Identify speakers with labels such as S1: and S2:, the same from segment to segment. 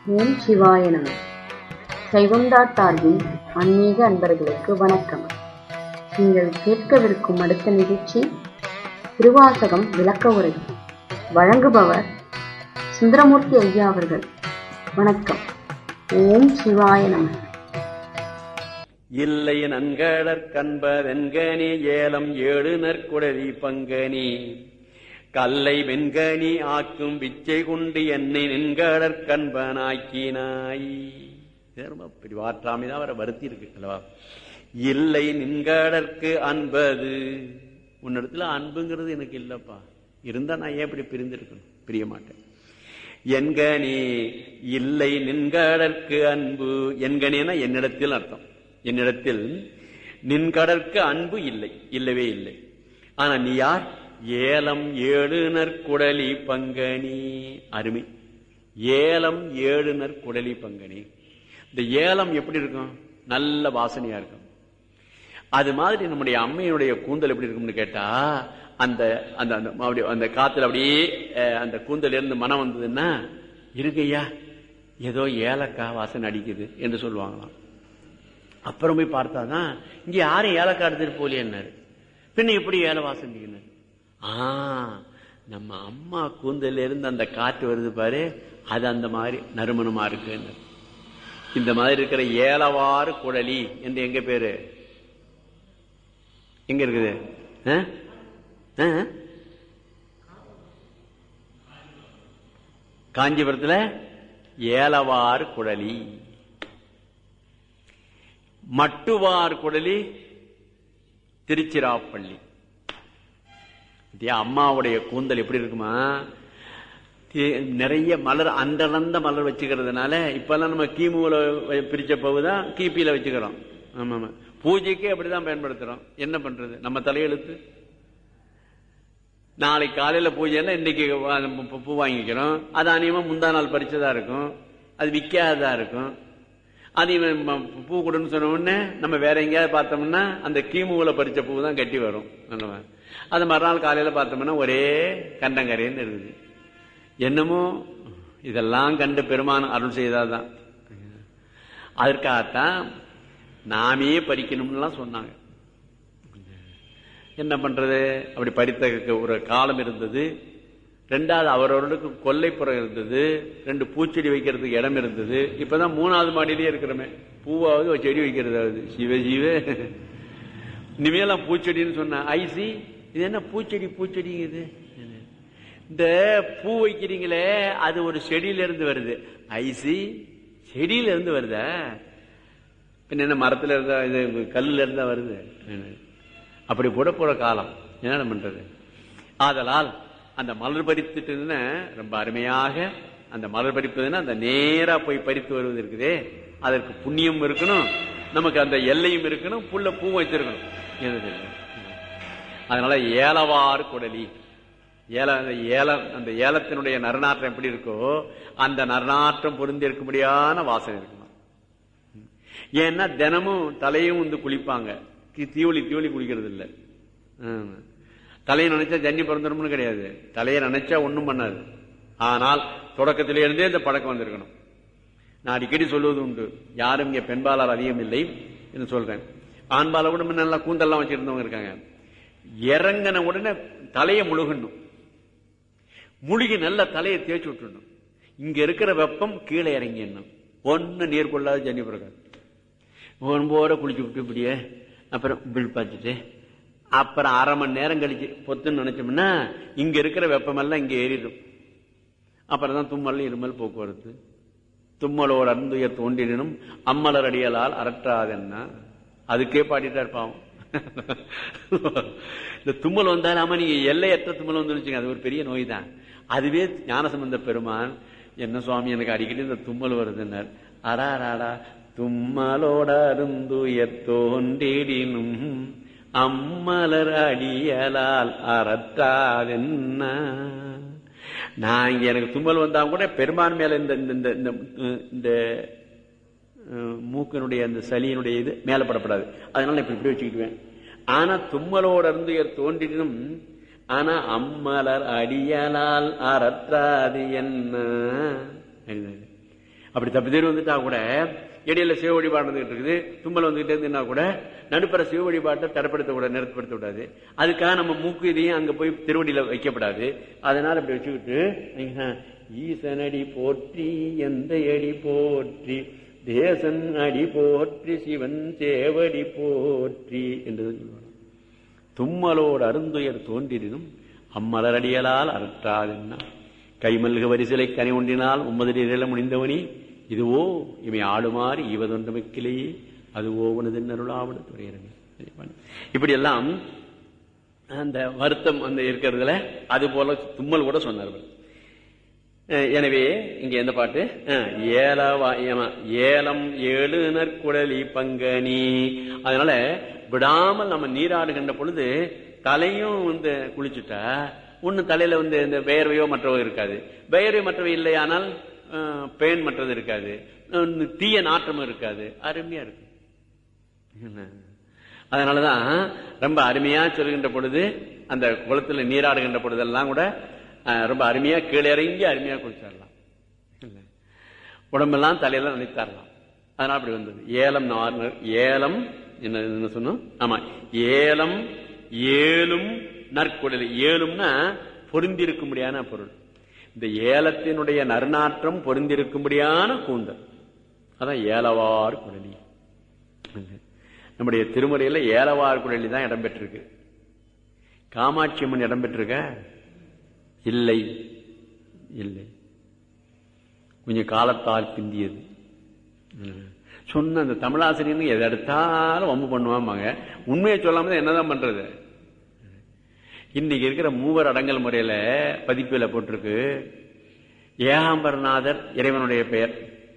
S1: ஓம் சிவாய நம சைவம் டாட் டார்வின் ஆன்மீக அன்பர்களுக்கு வணக்கம் நீங்கள் கேட்கவிருக்கும் அடுத்த நிகழ்ச்சி திருவாசகம் விளக்க உரை வழங்குபவர் சுந்தரமூர்த்தி ஐயா அவர்கள் வணக்கம் ஓம் சிவாய நம
S2: இல்லை நன்கடற் கண்பதென்கனி ஏலம் ஏழு நற்குடலி பங்கனி கல்லை வெண்கனி ஆக்கும் விச்சை கொண்டு என்னை நின்கடற் கண்பனாக்கினாய் ரொம்ப பிரிவாற்றாமைதான் அவரை வருத்தி இருக்கு அல்லவா இல்லை நின்கடற்கு அன்பது உன்னிடத்துல அன்புங்கிறது எனக்கு இல்லப்பா இருந்தா நான் ஏன் இப்படி பிரிந்திருக்கணும் பிரிய மாட்டேன் என்கனி இல்லை நின்கடற்கு அன்பு என்கனினா என்னிடத்தில் அர்த்தம் என்னிடத்தில் நின்கடற்கு அன்பு இல்லை இல்லவே இல்லை ஆனா நீ யார் ஏலம் ஏழு நற்குடலி பங்கனி அருமை ஏலம் ஏழு நற்குடலி பங்கனி இந்த ஏலம் எப்படி இருக்கும் நல்ல வாசனையா இருக்கும் அது மாதிரி நம்முடைய அம்மையினுடைய கூந்தல் எப்படி இருக்கும்னு கேட்டா அந்த அந்த அந்த அப்படி அந்த காத்துல அப்படியே அஹ், அந்த கூந்தல் இருந்து மனம் வந்ததுன்னா இருக்கையா ஏதோ ஏலக்காய் வாசனை அடிக்குது என்று சொல்லுவாங்களாம் அப்புறம் போய் பார்த்தாதான் இங்க யாரும் ஏலக்காய் எடுத்துட்டு போலியன்னாரு பின்ன எப்படி ஏல வாசனை அடிக்கணும் ஆ நம்ம அம்மா கூந்தல இருந்து அந்த காற்று வருது பாரு அது அந்த மாதிரி நறுமணமா இருக்குன்னு இந்த மாதிரி இருக்கிற ஏலவாறு குழலி என்று எங்க பேரு எங்க இருக்குது ஆ? ஆ? காஞ்சிபுரத்துல ஏலவாறு குழலி மட்டுவார் குடலி திருச்சிராப்பள்ளி பாத்தியா, அம்மாவுடைய கூந்தல் எப்படி இருக்குமா தி- நிறைய மலர் அண்டர்ந்த மலர் வச்சுக்கிறதுனால இப்பெல்லாம் நம்ம கிமுல பிரிச்ச பவுதான் கிபியில வச்சுக்கிறோம் ஆமா ஆமா பூஜைக்கு அப்படிதான் பயன்படுத்துறோம் என்ன பண்றது நம்ம தலையெழுத்து நாளைக்கு காலையில பூஜைன்னா இன்னைக்கு வா- பூ- பூ வாங்கிக்கிறோம் அது அநியமா முந்தா நாள் பறிச்சதா இருக்கும் அது விற்காததா இருக்கும் அது இவன் ம- பூ கொடுன்னு சொன்ன உடனே நம்ம வேற எங்கேயாவது பார்த்தோம்னா அந்த கீமுல பறிச்ச பூ தான் கட்டி வரும் நல்லவா. அது மறுநாள் காலையில பார்த்தோம்னா ஒரே கண்டங்கரைன்னு இருக்குது என்னமோ இதெல்லாம் கண்டு பெருமான் அருள் செய்தாதான் அதற்காகத்தான் நாமே பறிக்கணும்னுலாம் சொன்னாங்க என்ன பண்றது அப்படி பறித்த ஒரு காலம் இருந்தது ரெண்டாவது அவரவர்களுக்கு கொல்லைப்புறம் இருந்தது ரெண்டு பூச்செடி வைக்கிறதுக்கு இடம் இருந்தது இப்பதான் மூணாவது மாடியிலேயே இருக்கிறோமே பூவாவது ஒரு செடி வைக்கிறதாவது சிவ சிவ இனிமேலாம் பூச்செடின்னு சொன்ன ஐசி இது என்ன பூச்செடி பூச்செடி இது இந்த பூ வைக்கிறீங்களே அது ஒரு செடியில இருந்து வருது ஐசி செடியில இருந்து வருதா பின்ன என்ன மரத்துல இருந்தா இது கல்லுல இருந்தா வருது அப்படி போட போற காலம் என்ன பண்றது ஆதலால் அந்த மலர் பறித்துட்டுன்னா ரொம்ப அருமையாக அந்த மலர் பறிப்பதுன்னா அந்த நேரா போய் பறித்து வருவது இருக்குதே அதற்கு புண்ணியம் இருக்கணும் நமக்கு அந்த எல்லையும் இருக்கணும் புல்ல பூ வச்சிருக்கணும் எது தெரியும்? அதனால ஏலவாறு குடலி ஏல அந்த ஏலம் அந்த ஏலத்தினுடைய நறுநாற்றம் எப்படி இருக்கோ அந்த நறுநாற்றம் பொருந்தி இருக்கும்படியான வாசனை இருக்கணும் ஏன்னா தினமும் தலையும் வந்து குளிப்பாங்க கி- தீவளி தீவளி குளிக்கிறது இல்ல ஆமா. தலையை நினைச்சா ஜன்னி பிறந்துடும்னு கிடையாது தலையை நினைச்சா ஒண்ணும் பண்ணாது ஆனால் தொடக்கத்திலே இருந்தே இந்த பழக்கம் வந்திருக்கணும் நான் அடிக்கடி சொல்வது உண்டு யாரும் இங்க பெண்பாளர் அதிகம் இல்லை என்று சொல்றேன் ஆண்பால கூட முன்ன நல்லா கூந்தல்லாம் வச்சிருந்தவங்க இருக்காங்க இறங்கின உடனே தலையை முழுகணும் முழுகி நல்ல தலையை தேய்ச்சி விட்டுடணும் இங்க இருக்கிற வெப்பம் கீழே இறங்கிடணும் ஒன்னு நீர் கொள்ளாத ஜன்னி பிறகு ஒன்போட குளிச்சு விட்டு இப்படியே அப்புறம் பில் பார்த்துட்டு அப்புறம் அரை மணி நேரம் கழிச்சு பொத்துன்னு நினைச்சோம்னா இங்க இருக்கிற வெப்பமெல்லாம் இங்க ஏறிடும் அப்புறம் தான் தும்மல் இருமல் போக்குவரத்து தும்மலோடு அருந்துயர் தோன்றினும் அம்மலர் அடியலால் அறற்றாதென்னா அதுக்கே பாடிட்டார் பாவம் இந்த தும்மல் வந்தாலாம நீங்க எல்லையற்ற தும்மல் வந்துருச்சுங்க அது ஒரு பெரிய நோய் தான் அதுவே ஞானசம்பந்த பெருமான் என்ன சுவாமி எனக்கு அடிக்கடி இந்த தும்மல் வருதுன்னார் அடாராடா தும்மலோட அருந்துயர் தோன்றிடினும் அம்மலர் அடியலால் அறற்றாதென்ன நான் இங்க எனக்கு தும்மல் வந்தா கூட பெருமான் மேல இந்த இந்த- இந்த இந்த- இந்த அஹ், மூக்கினுடைய அந்த சளியினுடைய இது மேல படப்படாது அதனால நான் இப்படி இப்படி வச்சுக்கிடுவேன் ஆனா தும்மலோட இருந்து தோன்றினும் ஆனா அம்மலர் அடியலால் அறற்றாது என்ன அப்படி தப்பு தேர்வு வந்துட்டா கூட இடையில சிவ வழிபாடு வந்துகிட்டு இருக்குது தும்மல் வந்துகிட்டே இருந்துன்னா கூட நடுப்புற சிவ வழிபாட்டை தரப்படுத்த கூடாது நிறுத்தப்படுத்த கூடாது அதுக்காக நம்ம மூக்கு இதையும் அங்க போய் திருவடியில வைக்கப்படாது அதனால அப்படி வச்சுக்கிட்டு நீங்க, ஈசனடி போற்றி எந்த அடி போற்றி தேசன் அடி போற்றி சிவன் சேவடி போற்றி என்று சொல்லுவாங்க தும்மலோடு அருந்துயர் தோன்றினும் அம்மலரடியலால் அறற்றாதென்ன கைமல்க வரிசிலை கனி ஒன்றினால் உம்மதில முடிந்தவனி இதுவோ இவை ஆடுமாறு ஈவதொன்றமைக்கிலேயே அதுவோ உனது அருளாவடு துறையிறனே இப்படி எல்லாம் அந்த வருத்தம் அந்த இருக்கிறதுல அது போல தும்மல் கூட சொன்னார்கள் அஹ் எனவே இங்க எந்த பாட்டு அஹ் ஏலவா ஏமா, ஏலம் ஏழு நற்குழலி பங்கனி அதனால விடாமல் நம்ம நீராடுகின்ற பொழுது தலையும் வந்து குளிச்சுட்டா ஒண்ணு தலையில வந்து இந்த வேர்வையோ மற்றவோ இருக்காது வேர்வை மற்றவை இல்லையானால் அஹ், பேன் மற்றது இருக்காது அஹ், தீய நாற்றமும் இருக்காது அருமையா இருக்கு என்ன? அதனாலதான் ரொம்ப அருமையா சொல்கின்ற பொழுது அந்த குளத்துல நீராடுகின்ற பொழுதெல்லாம் கூட அஹ், ரொம்ப அருமையா கீழே இறங்கி அருமையா குளிச்சிடலாம் இல்ல. உடம்பெல்லாம் தலையெல்லாம் நினைத்தாரலாம் அதனால அப்படி வந்தது ஏலம் நார்மல் ஏலம் என்ன என்ன சொன்னோம் ஆமா ஏலம் ஏலும் நற்குடல் ஏலும்னா பொருந்திருக்கும்படியான பொருள் இந்த ஏலத்தினுடைய நறுநாற்றம் பொருந்திருக்கும்படியான கூந்தல் அதான் ஏலவார் குழலி நம்முடைய திருமுறையில ஏலவார் குழலி தான் இடம்பெற்றிருக்கு காமாட்சி அம்மன் இடம்பெற்றிருக்க இல்லை இல்லை கொஞ்சம் காலத்தால் பிந்தியது ம். சொன்ன அந்த தமிழாசிரியர் எதை எடுத்தாலும் வம்பு பண்ணுவாங்க உண்மையை சொல்லாம தான் என்னதான் பண்றது இன்னைக்கு இருக்கிற மூவர் அடங்கல் முறையில பதிப்பில போட்டிருக்கு ஏகாம்பரநாதர் இறைவனுடைய பெயர்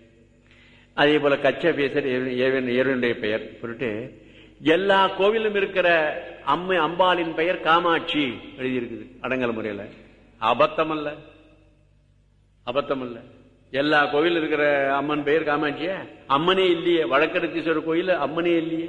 S2: அதே போல கச்ச பேசர் இறைவனுடைய பெயர் சொல்லிட்டு எல்லா கோவிலும் இருக்கிற அம்மை அம்பாளின் பெயர் காமாட்சி எழுதியிருக்குது அடங்கல் முறையில அபத்தம் அல்ல அபத்தம் அல்ல எல்லா கோவில் இருக்கிற அம்மன் பெயர் காமாட்சியா அம்மனே இல்லையே வழக்கரத்தீஸ்வரர் கோயில் அம்மனே இல்லையே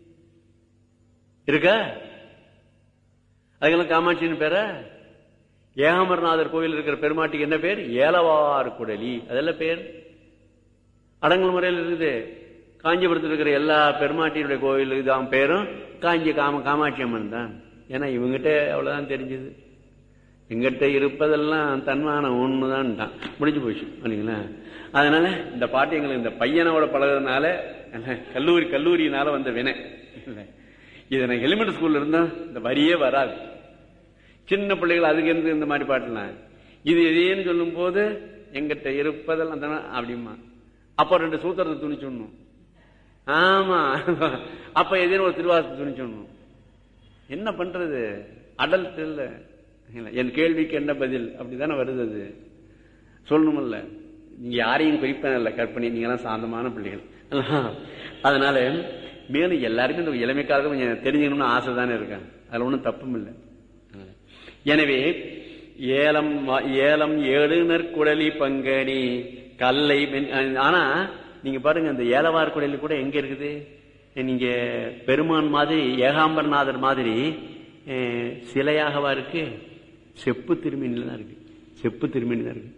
S2: இருக்க அதுக்கெல்லாம் காமாட்சின்னு பேர ஏகாமரநாதர் கோயில் இருக்கிற பெருமாட்டிக்கு என்ன பேர் ஏலவார் குடலி அதெல்லாம் பேர் அடங்கல் முறையில் இருக்குது காஞ்சிபுரத்தில் இருக்கிற எல்லா பெருமாட்டியுடைய கோயில் தான் பேரும் காஞ்சி காம காமாட்சி அம்மன் தான் ஏன்னா இவங்கிட்ட அவ்வளவுதான் தெரிஞ்சது எங்கிட்ட இருப்பதெல்லாம் தன்மான ஒண்ணுதான் முடிஞ்சு போச்சு இல்லைங்களா அதனால இந்த பாட்டு எங்களுக்கு இந்த பையனோட பழகிறதுனால கல்லூரி கல்லூரியினால வந்த வினை இல்லை. இது நான் எலிமெண்ட் ஸ்கூல்ல இருந்தா இந்த வரியே வராது சின்ன பிள்ளைகள் அதுக்கு இருந்து இந்த மாதிரி பாட்டுலாம் இது எதேன்னு சொல்லும் போது எங்கிட்ட இருப்பதெல்லாம் அந்த அப்படிமா அப்ப ரெண்டு சூத்திரத்தை துணி சொன்னோம் ஆமா அப்ப எதேன்னு ஒரு திருவாசத்தை துணி சொன்னோம் என்ன பண்றது அடல்ட் இல்ல இல்ல, என் கேள்விக்கு என்ன பதில் அப்படிதானே வருது அது சொல்லணுமில்ல நீங்க யாரையும் குறிப்பேன் இல்ல கற்பனை நீங்க எல்லாம் சாந்தமான பிள்ளைகள் அதனால மேலும் எல்லாருக்கும் இந்த இளமை காலத்துல கொஞ்சம் தெரிஞ்சுக்கணும்னு ஆசை தானே இருக்காங்க அதுல ஒண்ணும் தப்பும் இல்லை எனவே ஏலம் வா- ஏலம் ஏழுனர் குடலி பங்கனி கல்லை மென்- ஆனா நீங்க பாருங்க இந்த ஏலவார் குடலி கூட எங்க இருக்குது நீங்க பெருமான் மாதிரி ஏகாம்பரநாதர் மாதிரி அஹ், சிலையாகவா இருக்கு செப்பு திருமணில தான் இருக்கு செப்பு திருமணி தான் இருக்கு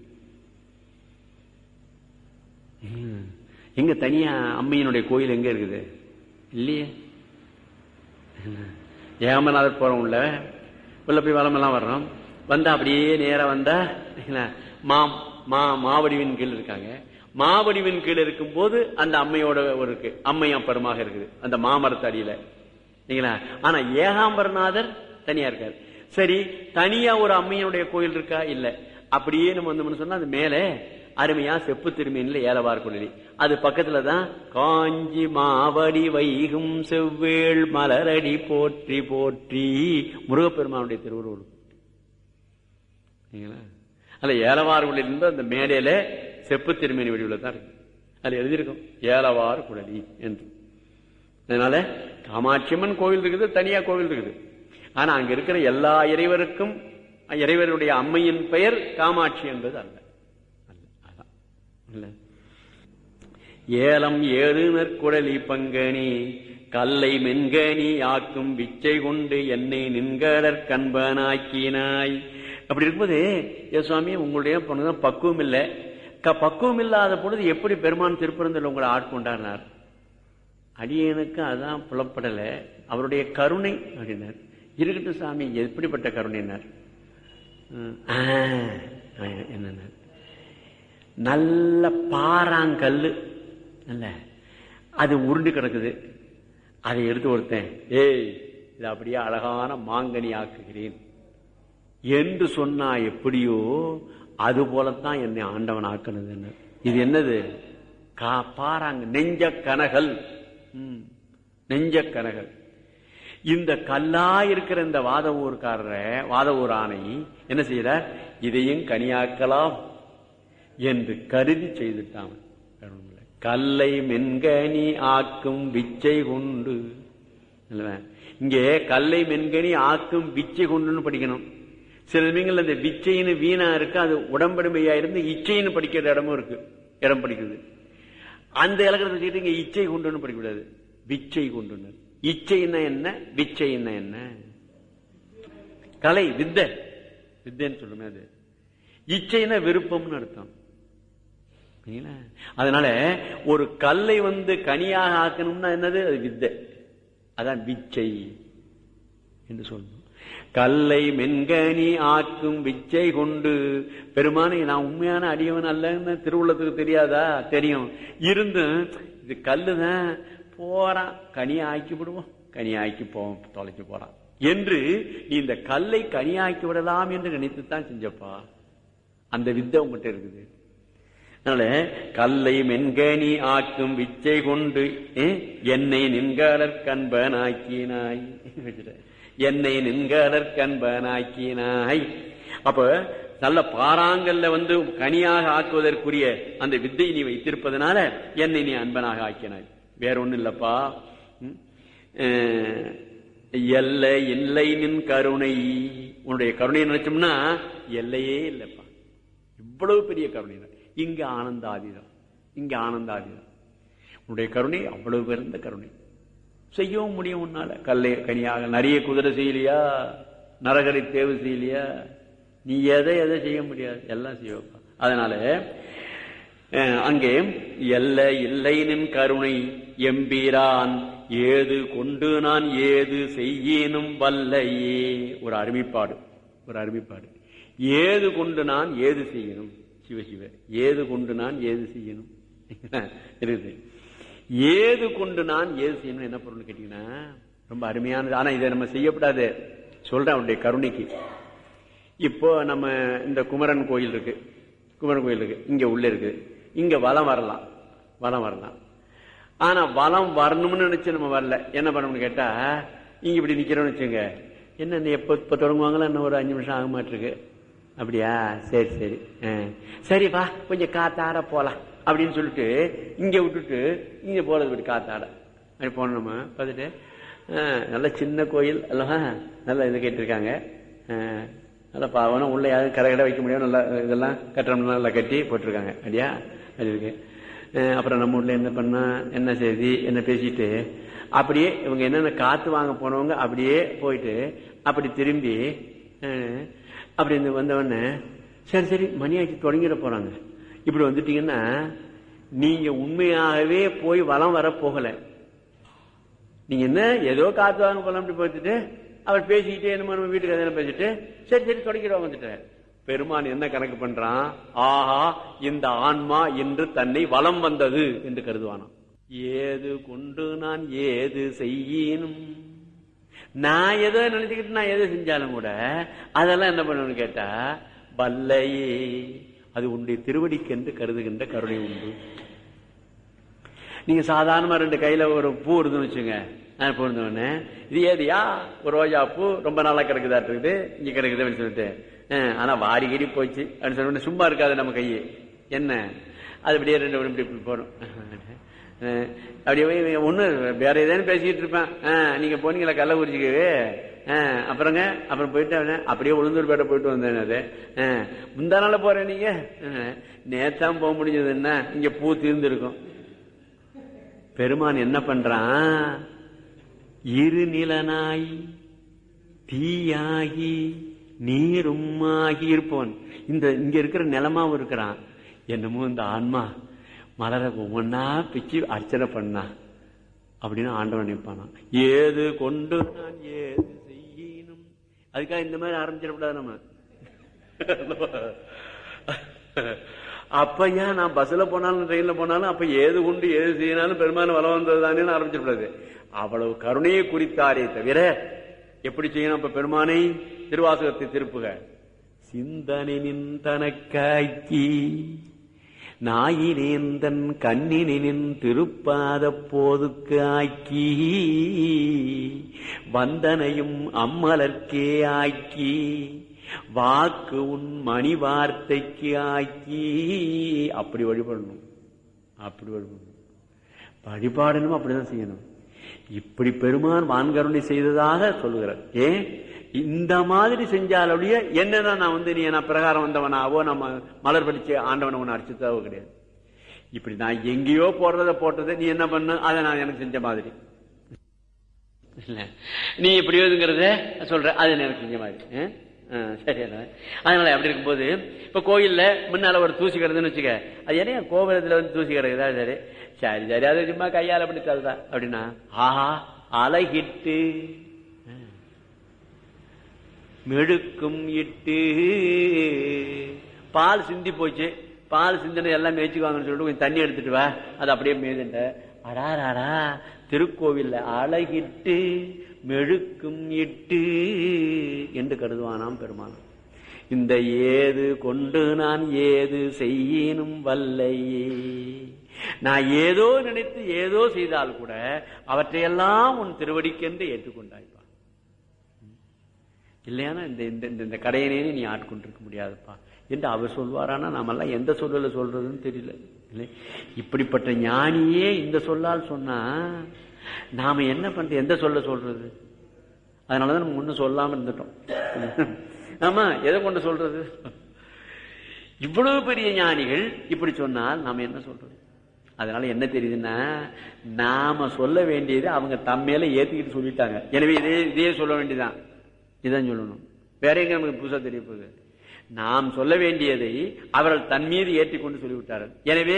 S2: ம். எங்க தனியா அம்மையினுடைய கோயில் எங்க இருக்குது இல்லையே ஏகாம்பரநாதர் போறோம் உள்ள உள்ள போய் வளமெல்லாம் வர்றோம் வந்தா அப்படியே நேரா வந்தா என்ன, மா மா மாவடிவின் கீழ் இருக்காங்க மாவடிவின் கீழ் இருக்கும்போது அந்த அம்மையோட ஒரு இருக்கு அம்மை அப்பறமாக இருக்குது அந்த மாமரத்து அடியில சரிங்களா ஆனா ஏகாம்பரநாதர் தனியா இருக்காரு சரி தனியா ஒரு அம்மையினுடைய கோயில் இருக்கா இல்ல அப்படியே நம்ம வந்தோம்னு சொன்னா அது மேலே அருமையா செப்பு திருமீன்ல ஏலவார் குழலி அது பக்கத்துல தான் காஞ்சி மாவடி வைகும் செவ்வேள் மலரடி போற்றி போற்றி முருகப்பெருமானுடைய திருவுருவம் சரிங்களா? அதுல ஏலவார் குழலி என்பது அந்த மேடையில செப்பு திருமேனி வடிவில் தான் இருக்கு அதுல எழுதியிருக்கும் ஏலவார் குழலி என்று அதனால காமாட்சியம்மன் கோவில் இருக்குது தனியா கோவில் இருக்குது ஆனா அங்க இருக்கிற எல்லா இறைவருக்கும் இறைவருடைய அம்மையின் பெயர் காமாட்சி என்பது அல்ல அல்ல. அதான். இல்ல. ஏலம் ஏழு நற்குடலி பங்கனி கல்லை மென்கனி ஆக்கும் விச்சை கொண்டு என்னை நின்கடற் கண்பனாக்கினாய் அப்படி இருக்கும்போது ஏ சுவாமி உங்களுடைய பொண்ணுதான் பக்குவம் இல்லை க- பக்குவம் இல்லாத பொழுது எப்படி பெருமான் திருப்பரந்தில் உங்களை ஆட்கொண்டார் அடியனுக்கு அதான் புலப்படல அவருடைய கருணை அப்படின்னார் இருக்கட்டும் சாமி எப்படிப்பட்ட கருணைனார் ம், ஆ, என்னன்னார் நல்ல பாறாங்கல்லு நல்ல அது உருண்டு கிடக்குது அதை எடுத்து ஒருத்தன் ஏய் இது அப்படியே அழகான மாங்கனி ஆக்குகிறேன் என்று சொன்னா எப்படியோ அது போலத்தான் என்னை ஆண்டவன் ஆக்கினது இது என்னது கா பாறாங்க நெஞ்ச கனகல் ம், நெஞ்ச கனகல் இந்த கல்லா இருக்கிற இந்த வாத ஊர்க்காரர வாத ஊர் ஆணை என்ன செய்யறார் இதையும் கனியாக்கலாம் என்று கருதி செய்துட்டான் வேறொண்ணுமில்லை. கல்லை மென்கனி ஆக்கும் விச்சை கொண்டு இல்லையா? இங்கே கல்லை மென்கனி ஆக்கும் விச்சை கொண்டுன்னு படிக்கணும் சில சமயங்கள்ல இந்த விச்சைன்னு வீணா இருக்கு அது உடம்படுமையா இருந்து இச்சைன்னு படிக்கிற இடமும் இருக்கு இடம் படிக்குது அந்த இலக்கணத்தை வச்சுக்கிட்டு இங்க இச்சை கொண்டுன்னு படிக்கக்கூடாது விச்சை கொண்டுன்னு இச்சைன்னா என்ன விச்சைன்னா என்ன கலை வித்த வித்தைன்னு சொல்லுமே அது இச்சைன்னா விருப்பம்னு அர்த்தம் சரிங்களா? அதனால ஒரு கல்லை வந்து கனியாக ஆக்கணும்னா என்னது அது வித்தை அதான் விச்சை என்று சொல்லணும் கல்லை மென்கனி ஆக்கும் விச்சை கொண்டு பெருமானே நான் உண்மையான அடியவன் அல்லன்னு திருவுள்ளத்துக்கு தெரியாதா தெரியும் இருந்தும் இது கல்லுதான் போறான் கனி ஆக்கி விடுவோம் கனி ஆக்கி போவோம் தொலைச்சு போறான் என்று நீ இந்த கல்லை கனியாக்கி விடலாம் என்று நினைத்துத்தான் செஞ்சப்பா அந்த வித்தை உங்ககிட்ட இருக்குது அதனால கல்லை மென்கனி ஆக்கும் விச்சை கொண்டு ஏ, என்னை நின்காலர் கண்பனாக்கினாய் என்னை நின்காலர் கண்பனாக்கினாய் அப்ப நல்ல பாறாங்கல்ல வந்து கனியாக ஆக்குவதற்குரிய அந்த வித்தை நீ வைத்திருப்பதனால என்னை நீ அன்பனாக ஆக்கினாய் வேற ஒண்ணும் இல்லப்பா ம்? அஹ், எல்லை இல்லை நின் கருணை உன்னுடைய கருணையை நினைச்சோம்னா எல்லையே இல்லப்பா இவ்வளவு பெரிய கருணை தான். இங்க ஆனந்தாதிதான் இங்க ஆனந்தாதிதான் உன்னுடைய கருணை அவ்வளவு பெருந்த கருணை செய்யவும் முடியும் உன்னால கல்லை கனியாக நிறைய குதிரை செய்யலையா நரகரை தேர்வு செய்யலையா நீ எதை எதை செய்ய முடியாது எல்லாம் செய்வப்பா அதனால அஹ், அங்கே எல்ல இல்லை நின் கருணை எம்பீரான் ஏது கொண்டு நான் ஏது செய்யினும் வல்லையே ஒரு அருமைப்பாடு ஒரு அருமைப்பாடு ஏது கொண்டு நான் ஏது செய்யணும் சிவ சிவ ஏது கொண்டு நான் ஏது செய்யணும் இருக்குது ஏது கொண்டு நான் ஏது செய்யணும் என்ன பொருள் கேட்டீங்கன்னா ரொம்ப அருமையானது ஆனா இதை நம்ம செய்யக்கூடாது சொல்றேன் அவனுடைய கருணைக்கு இப்போ நம்ம இந்த குமரன் கோயில் இருக்கு குமரன் கோயில் இருக்கு இங்க உள்ள இருக்கு இங்க வலம் வரலாம் வலம் வரலாம் ஆனா வலம் வரணும்னு நினைச்சு நம்ம வரல என்ன பண்ணணும்னு கேட்டா இங்க இப்படி நிக்கிறோம்னு வச்சுங்க என்ன இன்னும் எப்ப இப்ப தொடங்குவாங்களா இன்னும் ஒரு அஞ்சு நிமிஷம் ஆக மாட்டிருக்கு அப்படியா சரி சரி ஆ. சரி வா கொஞ்சம் காத்தாட போலாம் அப்படின்னு சொல்லிட்டு இங்க விட்டுட்டு இங்க போறது இப்படி காத்தாட அப்படி போனோம் நம்ம பார்த்துட்டு ஆ, நல்ல சின்ன கோயில் அல்லவா நல்லா இது கேட்டிருக்காங்க ஆ, நல்லா பாவனம் உள்ள யாரும் கரை கடை வைக்க முடியும் நல்லா இதெல்லாம் கட்டணம் நல்லா கட்டி போட்டிருக்காங்க அப்படியா அது இருக்கு அஹ் அப்புறம் நம்ம ஊர்ல என்ன பண்ணா என்ன செய்தி என்ன பேசிட்டு அப்படியே இவங்க என்னென்ன காத்து வாங்க போனவங்க அப்படியே போயிட்டு அப்படி திரும்பி அஹ், அப்படி இந்த வந்தவொடனே சரி சரி மணியாக்கி தொடங்கிட போறாங்க இப்படி வந்துட்டீங்கன்னா நீங்க உண்மையாகவே போய் வலம் வர போகல நீங்க என்ன ஏதோ காத்து வாங்க போலாம் அப்படி பார்த்துட்டு அவர் பேசிக்கிட்டே என்னமோ நம்ம வீட்டுக்கு அதெல்லாம் பேசிட்டு சரி சரி தொடங்கிடுவாங்க வந்துட்டார் பெருமான் என்ன கணக்கு பண்றான் ஆஹா இந்த ஆன்மா இன்று தன்னை வலம் வந்தது என்று கருதுவானாம் ஏது கொண்டு நான் ஏது செய்யணும் நான் ஏதோ நினைச்சுக்கிட்டு நான் எதை செஞ்சாலும் கூட அதெல்லாம் என்ன பண்ணணும்னு கேட்டா வல்லையே அது உன்னுடைய திருவடிக்கென்று கருதுகின்ற கருணை உண்டு நீங்க சாதாரணமா ரெண்டு கையில ஒரு பூ இருக்குன்னு வச்சுங்க நான் பொருந்தவொடனே இது ஏதியா ஒரு ரோஜா பூ ரொம்ப நாளா கிடக்குதாட்டு இருக்குது இங்க கிடக்குது அப்படின்னு சொல்லிட்டு அஹ், ஆனா வாடி கிடி போச்சு அப்படின்னு சொன்ன சும்மா இருக்காது நம்ம கையே என்ன அது அப்படியே ரெண்டு இப்படி இப்படி போடும் அஹ், அப்படியே ஒண்ணு வேற ஏதாவது பேசிக்கிட்டு இருப்பேன் அஹ், நீங்க போனீங்களா கள்ளக்குறிச்சிக்கு அஹ், அப்புறங்க அப்புறம் போயிட்டு அவனே அப்படியே உளுந்தூர்பேட்டை போயிட்டு வந்தேன் அது அஹ், முந்தா நாள போறேன் நீங்க அஹ், நேத்தான் போக முடிஞ்சது என்ன இங்க பூ தீர்ந்திருக்கும் பெருமான் என்ன பண்றான் இருநிலனாய் தீயாகி நீருமாகி இருப்பவன் இந்த இங்க இருக்கிற நிலமாவும் இருக்கிறான் என்னமோ இந்த ஆன்மா மலரை ஒவ்வொன்னா பிச்சு அர்ச்சனை பண்ணா அப்படின்னு ஆண்டவன் நினைப்பானா ஏது கொண்டு நான் ஏது செய்யணும் அதுக்காக இந்த மாதிரி ஆரம்பிச்சிடக்கூடாது நம்ம அப்ப ஏன் நான் பஸ்ல போனாலும் ட்ரெயின்ல போனாலும் அப்ப ஏது கொண்டு ஏது செய்யினாலும் பெருமாள் வளம் வந்தது தானே ஆரம்பிச்சிடக்கூடாது அவ்வளவு கருணையை குறித்தாரே தவிர எப்படி செய்யணும் அப்ப பெருமானை திருவாசகத்தை திருப்புக சிந்தனை நின்றனக்காக்கி நாயினேந்தன் கண்ணினின் திருப்பாத போதுக்கு ஆக்கி வந்தனையும் அம்மலர்க்கே ஆக்கி வாக்கு உன் மணி வார்த்தைக்கு ஆக்கி அப்படி வழிபடணும் அப்படி வழிபடணும் வழிபாடணும் அப்படிதான் செய்யணும் இப்படி பெருமான் வான்கருணை செய்ததாக சொல்லுகிறார் ஏன் இந்த மாதிரி செஞ்சாலுடைய என்னன்னா நான் வந்து நீ நான் பிரகாரம் வந்தவனாவோ நம்ம மலர் படிச்சு ஆண்டவனை உன்னை அடிச்சுதாவோ கிடையாது இப்படி நான் எங்கேயோ போடுறத போட்டதை நீ என்ன பண்ண அதை நான் எனக்கு செஞ்ச மாதிரி இல்ல நீ இப்படி எழுதுங்கிறத சொல்ற அது எனக்கு செஞ்ச மாதிரி சரி அதனால அப்படி இருக்கும்போது இப்ப கோயில்ல முன்னால ஒரு தூசி கிடக்குதுன்னு வச்சுக்க அது என்ன கோபுரத்துல வந்து தூசி கிடக்குதா சரி சரி சரி அது சும்மா கையால் அப்படி தருதா அப்படின்னா ஆஹா அழகிட்டு மெழுக்கும் இட்டு பால் சிந்தி போச்சு பால் சிந்தனை எல்லாம் மேய்ச்சிக்குவாங்கன்னு சொல்லிட்டு கொஞ்சம் தண்ணி எடுத்துட்டு வா அது அப்படியே மேதுண்ட அடாராடா திருக்கோவில்ல அழகிட்டு மெழுக்கும் இட்டு என்று கருதுவானாம் பெருமானம் இந்த ஏது கொண்டு நான் ஏது செய்யணும் வல்லையே நான் ஏதோ நினைத்து ஏதோ செய்தால் கூட அவற்றையெல்லாம் உன் திருவடிக்கென்று ஏற்றுக்கொண்டாய்ப்பா இல்லையானா இந்த இந்த இந்த கடையனே நீ ஆட்கொண்டிருக்க முடியாதுப்பா என்று அவர் சொல்வாரானா நாமெல்லாம் எந்த சொல்லல சொல்றதுன்னு தெரியல இல்லை இப்படிப்பட்ட ஞானியே இந்த சொல்லால் சொன்னா நாம என்ன பண்றது எந்த சொல்ல சொல்றது அதனாலதான் நம்ம ஒன்னும் சொல்லாம இருந்துட்டோம் ஆமா எதை கொண்டு சொல்றது இவ்வளவு பெரிய ஞானிகள் இப்படி சொன்னால் நாம என்ன சொல்றது அதனால என்ன தெரியுதுன்னா நாம சொல்ல வேண்டியது அவங்க தம்மேல ஏத்துக்கிட்டு சொல்லிட்டாங்க எனவே இதே இதே சொல்ல வேண்டியதான் இதான் சொல்லணும் வேற எங்க நமக்கு புதுசா தெரிய போகுது நாம் சொல்ல வேண்டியதை அவர்கள் தன் மீது ஏற்றிக்கொண்டு சொல்லிவிட்டார்கள் எனவே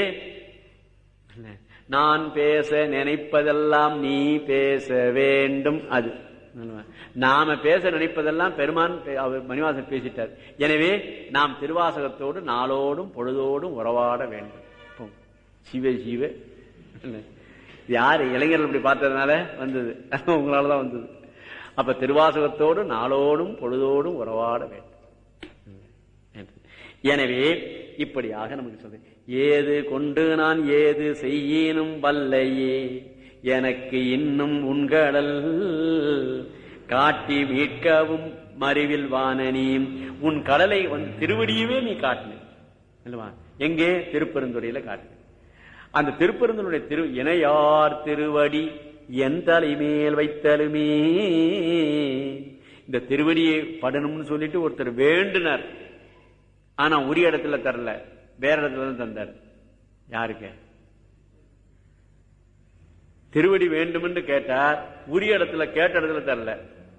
S2: நான் பேச நினைப்பதெல்லாம் நீ பேச வேண்டும் அது நாம பேச நினைப்பதெல்லாம் பெருமான் அவர் மணிவாசன் பேசிட்டார் எனவே நாம் திருவாசகத்தோடு நாளோடும் பொழுதோடும் உறவாட வேண்டும் சிவ சிவ யாரு இளைஞர்கள் இப்படி பார்த்ததுனால வந்தது உங்களாலதான் வந்தது அப்ப திருவாசகத்தோடு நாளோடும் பொழுதோடும் உறவாட வேண்டும் எனவே இப்படியாக நமக்கு சொல்ற ஏது கொண்டு நான் ஏது செய்யினும் வல்லையே எனக்கு இன்னும் உண்கடல் காட்டி மீட்கவும் மறிவில் வானனியும் உன் கடலை வந்து திருவடியவே நீ காட்டின எங்கே திருப்பெருந்துறையில காட்டின அந்த திருப்பெருந்தனுடைய திரு இணையார் திருவடி என் தலைமேல் வைத்தலுமே இந்த திருவடியை படணும்னு சொல்லிட்டு ஒருத்தர் வேண்டுனார் ஆனா உரிய இடத்துல தரல வேற இடத்துல தான் தந்தார் யாருக்கு திருவடி வேண்டும் கேட்டார் உரிய இடத்துல கேட்ட இடத்துல தரல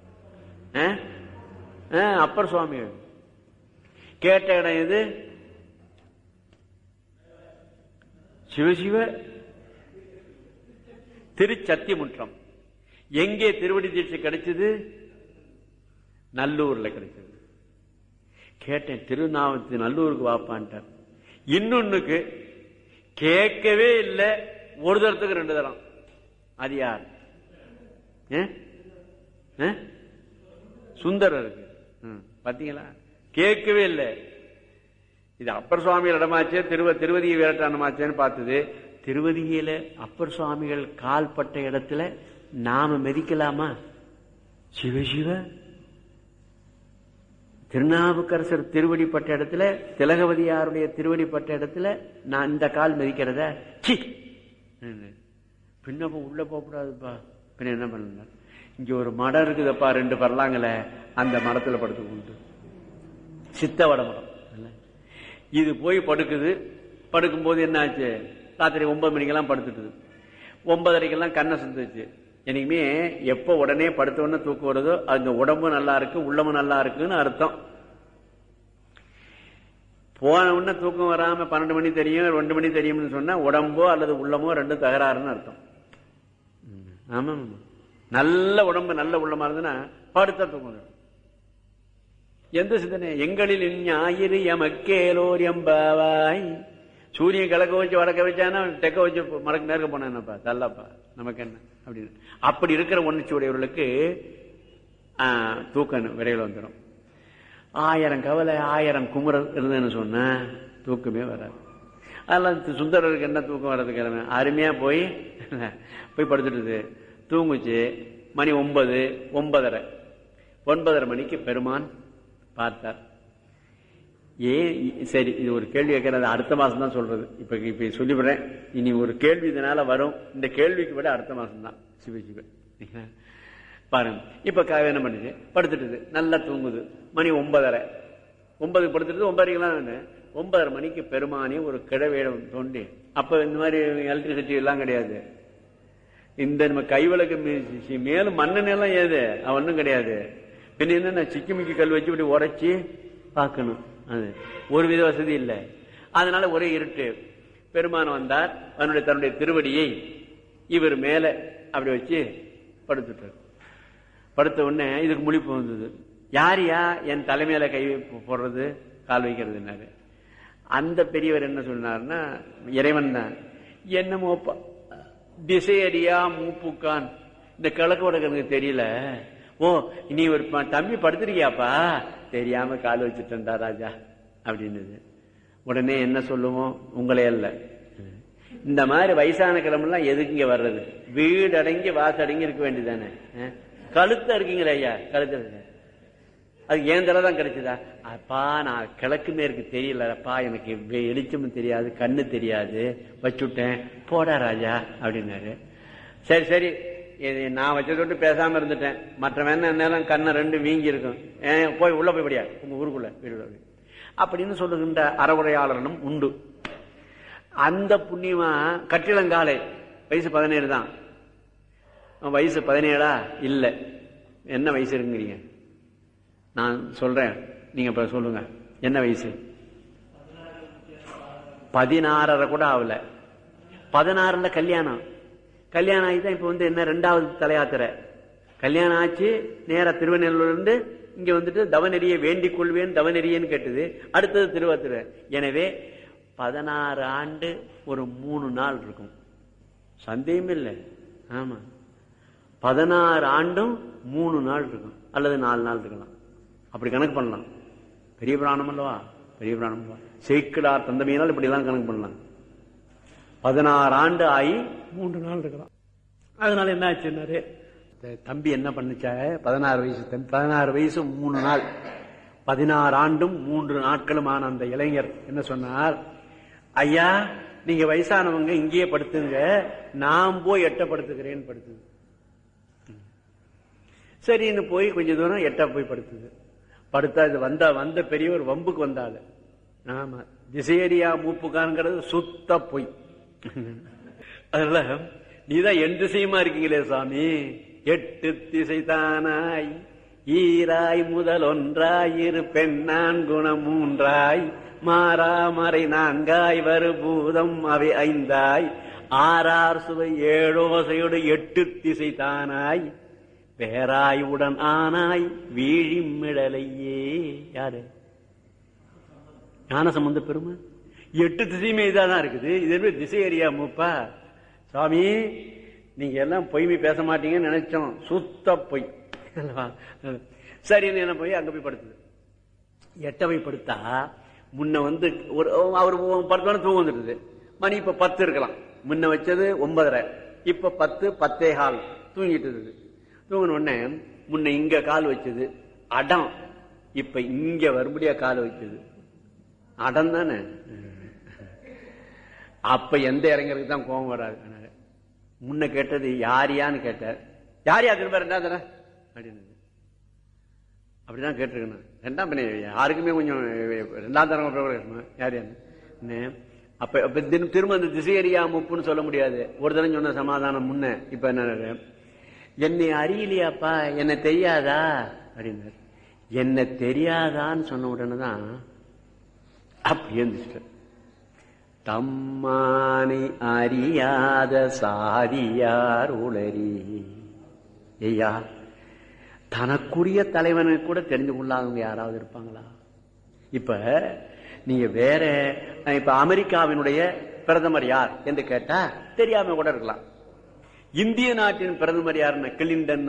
S2: அப்பர் சுவாமி கேட்ட இடம் இது சிவசிவ திருச்சத்தியமுற்றம் எங்கே திருவடி தீட்சை கிடைச்சது நல்லூர்ல கிடைச்சது கேட்டேன் திருநாமத்து நல்லூருக்கு வாப்பான்ட்டார் இன்னொன்னுக்கு கேட்கவே இல்லை ஒரு தரத்துக்கு ரெண்டு தரம் அது யார் சுந்தரருக்கு பாத்தீங்களா கேட்கவே இல்லை இது அப்பர் சுவாமிகள் இடமாச்சே திருவ திருவதியை விரட்டானமாச்சேன்னு பார்த்தது திருவதியில அப்பர் சுவாமிகள் கால் பட்ட இடத்துல நாம மெதிக்கலாமா சிவசிவ திருநாவுக்கரசர் திருவடிப்பட்ட இடத்துல திலகவதியாருடைய திருவடிப்பட்ட இடத்துல நான் இந்த கால் மிதிக்கிறத சி பின்ன உள்ள போகக்கூடாதுப்பா பின்ன என்ன பண்ண இங்க ஒரு மடம் இருக்குதப்பா ரெண்டு பரலாங்கல அந்த மடத்துல படுத்து கொண்டு சித்த வட மடம் இது போய் படுக்குது படுக்கும் போது என்ன ஆச்சு ராத்திரி ஒன்பது மணிக்கெல்லாம் படுத்துட்டுது ஒன்பதரைக்கெல்லாம் கண்ணை சுந்துச்சு எனக்குமே எப்ப உடனே படுத்த உடனே தூக்கம் வருதோ அந்த உடம்பு நல்லா இருக்கு உள்ளமும் நல்லா இருக்குன்னு அர்த்தம் போன உடனே தூக்கம் வராம பன்னெண்டு மணி தெரியும் ரெண்டு மணி தெரியும்னு சொன்னா உடம்போ அல்லது உள்ளமோ ரெண்டும் தகராறுன்னு அர்த்தம் ம், ஆமா ஆமா. நல்ல உடம்பு நல்ல உள்ளமா இருந்ததுன்னா படுத்தா தூக்கம் வந்துடும். எந்த சிந்தனை எங்களில் ஞாயிறு எமக்கேலோர் எம்பாவாய் சூரியன் கிழக்க வச்சு வடக்க வச்சானா தெக்க வச்சு மடக்கு மேற்க போனா என்னப்பா தள்ளப்பா நமக்கு என்ன அப்படின்னு அப்படி இருக்கிற உணர்ச்சி உடையவர்களுக்கு ஆ, தூக்கம் விரைவில் வந்துடும் ஆயிரம் கவலை ஆயிரம் குமுறல் இருந்ததுன்னு சொன்னா தூக்கமே வராது அதெல்லாம் தி- சுந்தரருக்கு என்ன தூக்கம் வர்றது கிழமை அருமையா போய் போய் படுத்துட்டுது தூங்குச்சு மணி ஒன்பது ஒன்பதரை ஒன்பதரை மணிக்கு பெருமான் பார்த்தார் ஏன் இ- சரி இது ஒரு கேள்வி கேட்கறது அடுத்த மாசம் தான் சொல்றது இப்ப இப்ப சொல்லிவிடுறேன் இனி ஒரு கேள்வி இதனால வரும் இந்த கேள்விக்கு விட அடுத்த மாசம் தான் சிவ சிவ பாருங்க இப்ப க- என்ன பண்ணுது படுத்துட்டுது நல்லா தூங்குது மணி ஒன்பதரை ஒன்பது படுத்துட்டு ஒன்பதரைக்கெல்லாம் ஒன்பதரை மணிக்கு பெருமானே ஒரு கிழவேடம் தோண்டி அப்ப இந்த மாதிரி எலக்ட்ரிசிட்டி எல்லாம் கிடையாது இந்த நம்ம கைவிளக்கு மீ- சி- மேலும் மண்ணெண்ணெய் எல்லாம் ஏது ஒன்றும் கிடையாது பின்ன என்ன சிக்கிமிக்கி கல் வச்சு இப்படி உரைச்சி பார்க்கணும் அது ஒரு வித வசதி இல்லை அதனால ஒரே இருட்டு பெருமான் வந்தார் அவனுடைய தன்னுடைய திருவடியை இவர் மேல அப்படி வச்சு படுத்துட்டார் படுத்த உடனே இதுக்கு முழிப்பு வந்தது யார் யா என் தலைமையில கை போடுறது கால் வைக்கிறதுனாரு அந்த பெரியவர் என்ன சொன்னார்னா இறைவன் தான் என்னமோப்பா திசையடியா மூப்புக்கான் இந்த கிழக்கு வடக்கு எனக்கு தெரியல ஓ நீ ஒரு ப- தம்பி படுத்திருக்கியாப்பா தெரியாம கால் வச்சுட்டா ராஜா அப்படின்னுது உடனே என்ன சொல்லுவோம் உங்களே அல்ல இந்த மாதிரி வயசான கிழமெல்லாம் எதுக்கு இங்க வர்றது வீடு அடங்கி வாசடங்கி இருக்க வேண்டியதானே அஹ்? கழுத்தா இருக்கீங்களே ஐயா கழுத்து இருக்கு. அது ஏன் தடவை தான் கிடைச்சதா அப்பா நான் கிழக்கு மேற்கு தெரியலப்பா எனக்கு வெ- வெளிச்சமும் தெரியாது கண்ணு தெரியாது வச்சுட்டேன் போடா ராஜா அப்படின்னாரு சரி சரி இது நான் வச்சதை விட்டு பேசாம இருந்துட்டேன் மற்ற வேணா நேரம் கண்ணை ரெண்டு வீங்கி இருக்கும் ஏன் போய் உள்ள போய் படியா உங்க ஊருக்குள்ள வீடு உள்ள. அப்படின்னு சொல்லுகின்ற அறவுரையாளர்களும் உண்டு அந்த புண்ணியமா கட்டிலங்காலை வயசு பதினேழு தான் அவன் வயசு பதினேழா இல்ல என்ன வயசு இருக்குங்கிறீங்க நான் சொல்றேன் நீங்க இப்ப சொல்லுங்க என்ன வயசு பதினாறரை கூட ஆகல பதினாறுல கல்யாணம் கல்யாணம் ஆகி தான் இப்ப வந்து என்ன ரெண்டாவது தலையாத்திரை கல்யாணம் ஆச்சு நேரா திருவண்ணூர்ல இருந்து இங்க வந்துட்டு தவநெறிய வேண்டிக் கொள்வேன் தவநெறியன்னு கேட்டது அடுத்தது திருவாத்திரை எனவே பதினாறு ஆண்டு ஒரு மூணு நாள் இருக்கும் சந்தேகம் இல்லை ஆமா பதினாறு ஆண்டும் மூணு நாள் இருக்கும் அல்லது நாலு நாள் இருக்கலாம் அப்படி கணக்கு பண்ணலாம் பெரிய பிராணம் அல்லவா பெரிய பிராணம் அல்லவா சேக்கிடார் தந்தமையினால் இப்படி எல்லாம் கணக்கு பண்ணலாம் பதினாறு ஆண்டு ஆகி மூன்று நாள் இருக்கலாம் அதனால என்ன ஆச்சுன்னாரு இந்த தம்பி என்ன பண்ணுச்சா பதினாறு வயசு தம்பி பதினாறு வயசு மூணு நாள் பதினாறு ஆண்டும் மூன்று நாட்களுமான அந்த இளைஞர் என்ன சொன்னார் ஐயா நீங்க வயசானவங்க இங்கேயே படுத்துங்க நான் போய் எட்ட படுத்துக்கிறேன்னு படுத்துது சரின்னு போய் கொஞ்ச தூரம் எட்டா போய் படுத்துது படுத்தா இது வந்தா வந்த பெரியவர் வம்புக்கு வந்தாள் ஆமா திசையரியா மூப்புக்கான்ங்கிறது சுத்த பொய் அதுல நீதான் என் திசையுமா இருக்கீங்களே சாமி எட்டு திசை தானாய் ஈராய் முதல் ஒன்றாய் இரு பெண்ணான் குணம் மூன்றாய் மாறாமறை நான்காய் வரு பூதம் அவை ஐந்தாய் ஆறார் சுவை ஏழோசையோடு எட்டு திசை தானாய் பேராய் உடன் ஆனாய் வீழிமிடலையே யாரு ஞானசம்பந்த பெருமை எட்டு திசையுமே இதாதான் இருக்குது இது என்ன திசை அறியா மூப்பா சுவாமி நீங்க எல்லாம் பொய்மை பேச மாட்டீங்கன்னு நினைச்சோம் சுத்த பொய் அல்லவா? சரின்னு என்ன போய் அங்க போய் படுத்துது எட்ட போய் படுத்தா முன்ன வந்து ஒரு அவர் படுத்தோன்னு தூக்கம் வந்துடுது மணி இப்ப பத்து இருக்கலாம் முன்ன வச்சது ஒன்பதரை இப்ப பத்து பத்தே கால் தூங்கிட்டு இருக்குது தூங்கின உடனே முன்ன இங்க கால் வச்சது அடம் இப்ப இங்க வரும்படியா கால் வச்சது அடம் தானே அப்ப எந்த இறங்கிறதுக்கு தான் கோபம் வராது முன்ன கேட்டது யார் யான்னு கேட்டார் யார் யா திரும்ப ரெண்டாம் தர அப்படின்னு அப்படிதான் கேட்டிருக்கேன் ரெண்டாம் பின்ன யாருக்குமே கொஞ்சம் ரெண்டாம் தரம் கேட்கணும் யார் யாருன்னு அப்ப அப்ப தினம் திரும்ப அந்த திசையறியா முப்புன்னு சொல்ல முடியாது ஒரு தரம் சொன்ன சமாதானம் முன்ன இப்ப என்ன என்னை அறியலையாப்பா என்ன தெரியாதா அப்படின்னாரு என்ன தெரியாதான்னு சொன்ன உடனே தான் அப்படி இருந்துச்சு தம்மானை அறியாத சாதியார் உளறி ஐயா தனக்குரிய தலைவனை கூட தெரிஞ்சு கொள்ளாதவங்க யாராவது இருப்பாங்களா இப்ப நீங்க வேற இப்ப அமெரிக்காவினுடைய பிரதமர் யார் என்று கேட்டா தெரியாம கூட இருக்கலாம் இந்திய நாட்டின் பிரதமர் யாருன்னா கிளின்டன்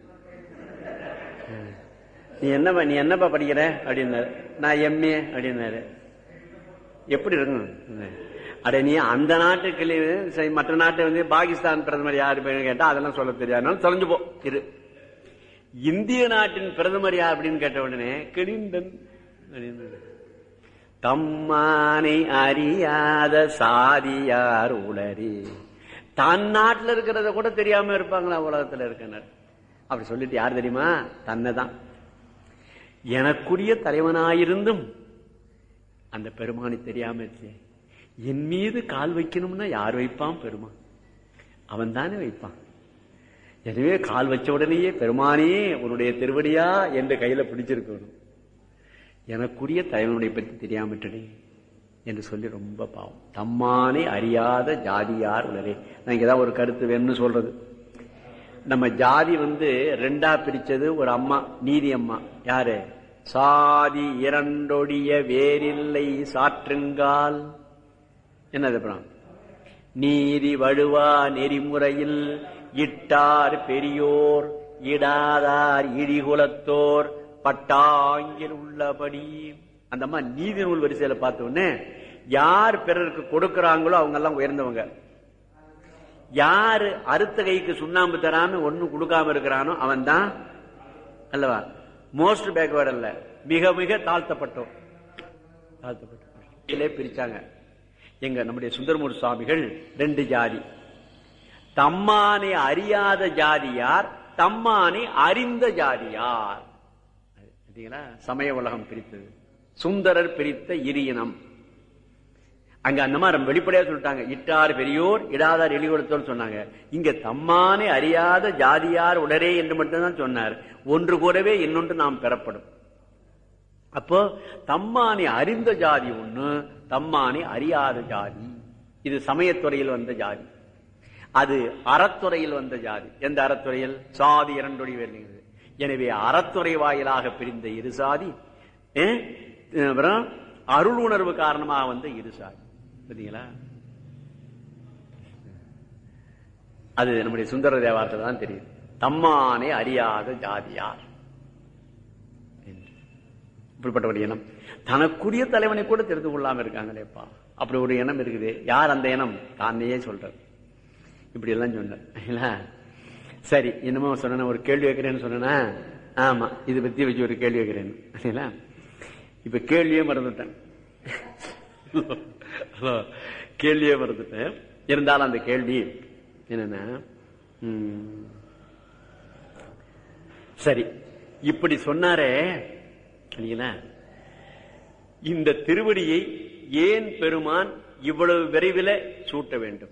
S2: நீ என்னப்பா நீ என்னப்பா படிக்கிற அப்படின்னாரு நான் எம்ஏ அப்படின்னாரு எப்படி இருக்கும் அட நீ அந்த நாட்டுக்கு மற்ற நாட்டை வந்து பாகிஸ்தான் பிரதமர் யாரு கேட்டா அதெல்லாம் சொல்ல தெரியாது தொலைஞ்சு போ இரு இந்திய நாட்டின் பிரதமர் யார் அப்படின்னு கேட்ட உடனே கிளின்டன் அப்படின்னு தம்மானை அறியாத சாதியார் உளறி தன் நாட்டில் இருக்கிறத கூட தெரியாம இருப்பாங்களா உலகத்துல இருக்கனர் அப்படி சொல்லிட்டு யார் தெரியுமா தன்னை தான் எனக்குரிய தலைவனாயிருந்தும் அந்த பெருமானி தெரியாம இருக்கே என் மீது கால் வைக்கணும்னா யார் வைப்பான் பெருமான் அவன் தானே வைப்பான் எனவே கால் வச்ச உடனேயே பெருமானே உன்னுடைய திருவடியா என்று கையில பிடிச்சிருக்கணும் எனக்குரிய தலைவனுடைய பற்றி தெரியாமட்டனே என்று சொல்லி ரொம்ப பாவம் தம்மானே அறியாத ஜாதியார் உலரே நான் ஏதாவது ஒரு கருத்து வேணும்னு சொல்றது நம்ம ஜாதி வந்து ரெண்டா பிரிச்சது ஒரு அம்மா நீதி அம்மா யாரு சாதி இரண்டொடிய வேறில்லை சாற்றுங்கால் என்னது அப்புறம் நீதி வழுவா நெறிமுறையில் இட்டார் பெரியோர் இடாதார் இடிகுலத்தோர் பட்டாங்கில் உள்ளபடி அந்த அம்மா நீதி நூல் வரிசையில பார்த்த உடனே யார் பிறருக்கு கொடுக்கறாங்களோ அவங்க எல்லாம் உயர்ந்தவங்க யாரு அறுத்த கைக்கு சுண்ணாம்பு தராம ஒண்ணு கொடுக்காம இருக்கிறானோ அவன் தான் அல்லவா மோஸ்ட் பேக்வேர்ட் அல்ல மிக மிக தாழ்த்தப்பட்டோம் தாழ்த்தப்பட்டோம் பிரிச்சாங்க எங்க நம்முடைய சுந்தரமூர் சுவாமிகள் ரெண்டு ஜாதி தம்மானை அறியாத ஜாதியார் தம்மானை அறிந்த ஜாதியார் சமய உலகம் பிரித்தது சுந்தரர் பிரித்த இரியனம் அங்க அந்த மாதிரி வெளிப்படையா சொல்லிட்டாங்க இட்டார் பெரியோர் இடாதார் எளிகொடுத்தோர் சொன்னாங்க இங்க தம்மானே அறியாத ஜாதியார் உடரே என்று மட்டும்தான் சொன்னார் ஒன்று கூடவே இன்னொன்று நாம் பெறப்படும் அப்போ தம்மானி அறிந்த ஜாதி ஒண்ணு தம்மானி அறியாத ஜாதி இது சமயத்துறையில் வந்த ஜாதி அது அறத்துறையில் வந்த ஜாதி எந்த அறத்துறையில் சாதி இரண்டொடி வருகிறது எனவே அறத்துறை வாயிலாக பிரிந்த இரு சாதி அப்புறம் அருள் உணர்வு காரணமாக வந்த இரு சாதி பார்த்தீங்களா அது நம்முடைய சுந்தர தேவாரத்தில் தான் தெரியுது தம்மானே அறியாத ஜாதியார் இப்படிப்பட்ட ஒரு எண்ணம் தனக்குரிய தலைவனை கூட தெரிந்து கொள்ளாம இருக்காங்களேப்பா அப்படி ஒரு எண்ணம் இருக்குது யார் அந்த எண்ணம் தானே சொல்றார் இப்படி எல்லாம் சொன்ன சரி என்னமோ சொன்ன ஒரு கேள்வி வைக்கிறேன்னு சொன்னா ஆமா இது பத்தி வச்சு ஒரு கேள்வி வைக்கிறேன்னு இப்ப கேள்வியே மறந்துட்டேன் கேள்வியே மறந்துட்டேன் இருந்தாலும் அந்த கேள்வி என்னன்னா சரி இப்படி சொன்னாரே இந்த திருவடியை ஏன் பெருமான் இவ்வளவு விரைவில் சூட்ட வேண்டும்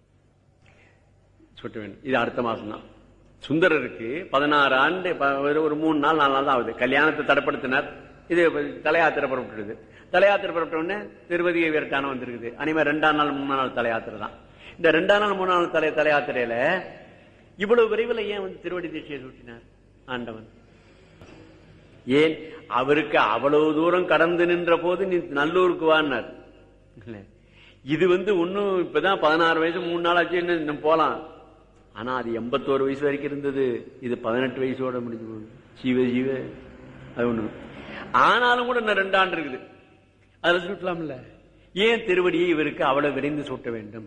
S2: சூட்ட வேண்டும் இது அடுத்த மாசம் தான் சுந்தரருக்கு பதினாறு ஆண்டு ஒரு மூணு நாள் நாலு நாள் தான் ஆகுது கல்யாணத்தை தடப்படுத்தினார் இது தலையாத்திரை புறப்பட்டுருது தலையாத்திரை புறப்பட்ட உடனே திருவதி விரட்டான வந்திருக்குது அனிமே ரெண்டாம் நாள் மூணாம் நாள் தலையாத்திரை தான் இந்த ரெண்டாம் நாள் மூணாம் நாள் தலை தலையாத்திரையில இவ்வளவு விரைவில் ஏன் வந்து திருவடி தீட்சையை சூட்டினார் ஆண்டவன் ஏன் அவருக்கு அவ்வளவு தூரம் கடந்து நின்ற போது நீ நல்லூருக்கு வான்னார் இது வந்து ஒன்னும் இப்பதான் பதினாறு வயசு மூணு நாள் ஆச்சு இன்னும் போலாம் ஆனா அது எண்பத்தோரு வயசு வரைக்கும் இருந்தது இது பதினெட்டு வயசோட முடிஞ்சு போகுது ஜீவ ஜீவ அது ஒண்ணு ஆனாலும் கூட இன்னும் ரெண்டாண்டு இருக்குது அதுல சுட்டலாம்ல ஏன் திருவடியை இவருக்கு அவ்வளவு விரைந்து சூட்ட வேண்டும்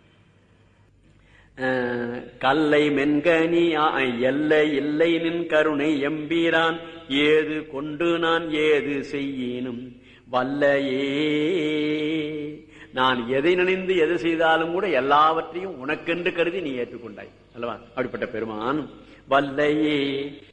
S2: கல்லை மென்கனி எல்லை இல்லை நின் கருணை எம்பீரான் ஏது கொண்டு நான் ஏது செய்யேனும் வல்லையே நான் எதை நினைந்து எது செய்தாலும் கூட எல்லாவற்றையும் உனக்கென்று கருதி நீ ஏற்றுக்கொண்டாய் அல்லவா அப்படிப்பட்ட பெருமான் வல்லையே